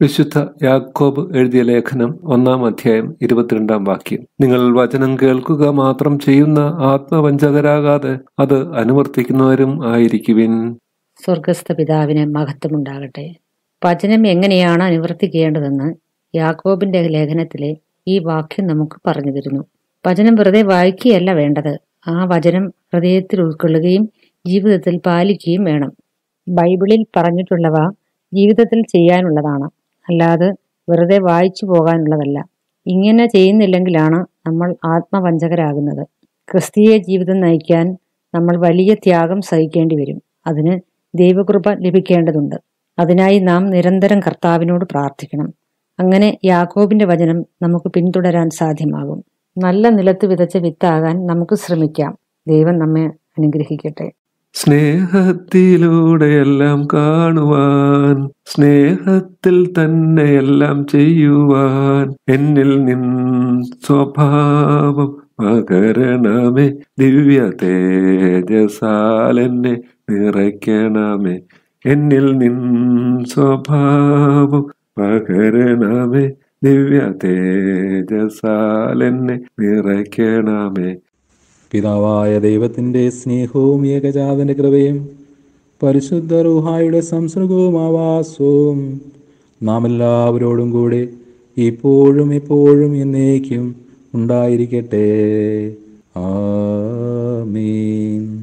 വിശുദ്ധ യാക്കോബ് എഴുതിയ ലേഖനം ഒന്നാം അധ്യായം ഇരുപത്തിരണ്ടാം വാക്യം നിങ്ങൾ വചനം കേൾക്കുക മാത്രം ചെയ്യുന്ന ആത്മവഞ്ചകരാകാതെ അത് അനുവർത്തിക്കുന്നവരും ആയിരിക്കുവിൻ സ്വർഗസ്ഥ പിതാവിന് മഹത്വമുണ്ടാകട്ടെ വചനം എങ്ങനെയാണ് അനുവർത്തിക്കേണ്ടതെന്ന് യാക്കോബിന്റെ ലേഖനത്തിലെ ഈ വാക്യം നമുക്ക് പറഞ്ഞു തരുന്നു വചനം വെറുതെ വായിക്കുകയല്ല വേണ്ടത് ആ വചനം ഹൃദയത്തിൽ ഉൾക്കൊള്ളുകയും ജീവിതത്തിൽ പാലിക്കുകയും വേണം ബൈബിളിൽ പറഞ്ഞിട്ടുള്ളവ ജീവിതത്തിൽ ചെയ്യാനുള്ളതാണ് അല്ലാതെ വെറുതെ വായിച്ചു പോകാനുള്ളതല്ല ഇങ്ങനെ ചെയ്യുന്നില്ലെങ്കിലാണ് നമ്മൾ ആത്മവഞ്ചകരാകുന്നത് ക്രിസ്തീയ ജീവിതം നയിക്കാൻ നമ്മൾ വലിയ ത്യാഗം സഹിക്കേണ്ടി വരും അതിന് ദൈവകൃപ ലഭിക്കേണ്ടതുണ്ട് അതിനായി നാം നിരന്തരം കർത്താവിനോട് പ്രാർത്ഥിക്കണം അങ്ങനെ യാക്കോബിന്റെ വചനം നമുക്ക് പിന്തുടരാൻ സാധ്യമാകും നല്ല നിലത്ത് വിതച്ച വിത്താകാൻ നമുക്ക് ശ്രമിക്കാം ദൈവം നമ്മെ അനുഗ്രഹിക്കട്ടെ സ്നേഹത്തിലൂടെയെല്ലാം കാണുവാൻ സ്നേഹത്തിൽ തന്നെ എല്ലാം ചെയ്യുവാൻ എന്നിൽ നിൻ സ്വഭാവം പകരണമേ ദിവ്യ തേജസാൽ എന്നെ നിറയ്ക്കണമേ എന്നിൽ നിൻ സ്വഭാവം പകരണമേ ദിവ്യ തേജസാൽ എന്നെ നിറയ്ക്കണമേ പിതാവായ ദൈവത്തിൻ്റെ സ്നേഹവും ഏകജാതന്റെ കൃപയും പരിശുദ്ധ റൂഹായുടെ സംസർഗവും ആവാസവും നാം എല്ലാവരോടും കൂടെ ഇപ്പോഴും എപ്പോഴും എന്നേക്കും ഉണ്ടായിരിക്കട്ടെ ആമീൻ